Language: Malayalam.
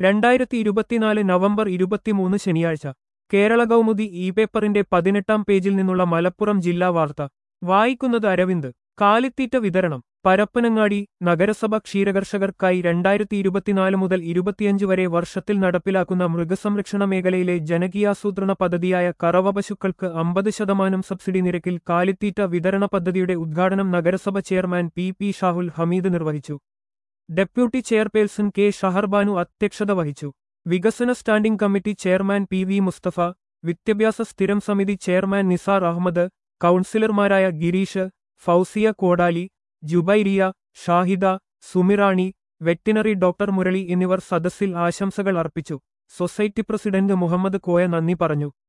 രണ്ടായിരത്തി ഇരുപത്തിനാല് നവംബർ ഇരുപത്തിമൂന്ന് ശനിയാഴ്ച കേരള കൗമുദി ഇ പേപ്പറിന്റെ പതിനെട്ടാം പേജിൽ നിന്നുള്ള മലപ്പുറം ജില്ലാ വാർത്ത വായിക്കുന്നത് അരവിന്ദ് കാലിത്തീറ്റ വിതരണം പരപ്പനങ്ങാടി നഗരസഭ ക്ഷീരകർഷകർക്കായി രണ്ടായിരത്തി ഇരുപത്തിനാല് മുതൽ ഇരുപത്തിയഞ്ച് വരെ വർഷത്തിൽ നടപ്പിലാക്കുന്ന മൃഗസംരക്ഷണ മേഖലയിലെ ജനകീയാസൂത്രണ പദ്ധതിയായ കറവ പശുക്കൾക്ക് അമ്പത് ശതമാനം സബ്സിഡി നിരക്കിൽ കാലിത്തീറ്റ വിതരണ പദ്ധതിയുടെ ഉദ്ഘാടനം നഗരസഭ chairman P P Shahul Hameed നിർവഹിച്ചു ഡെപ്യൂട്ടി ചെയർപേഴ്സൺ കെ ഷഹർബാനു അധ്യക്ഷത വഹിച്ചു വികസന standing committee chairman P V Musthafa വിദ്യാഭ്യാസ സ്ഥിരം സമിതി ചെയർമാൻ നിസാർ അഹമ്മദ് കൗൺസിലർമാരായ ഗിരീഷ് ഫൗസിയ കോടാലി ജുബൈരിയ ഷാഹിദ സുമിറാണി വെറ്റിനറി ഡോക്ടർ മുരളി എന്നിവർ സദസ്സിൽ ആശംസകൾ അർപ്പിച്ചു സൊസൈറ്റി പ്രസിഡന്റ് മുഹമ്മദ് കോയ നന്ദി പറഞ്ഞു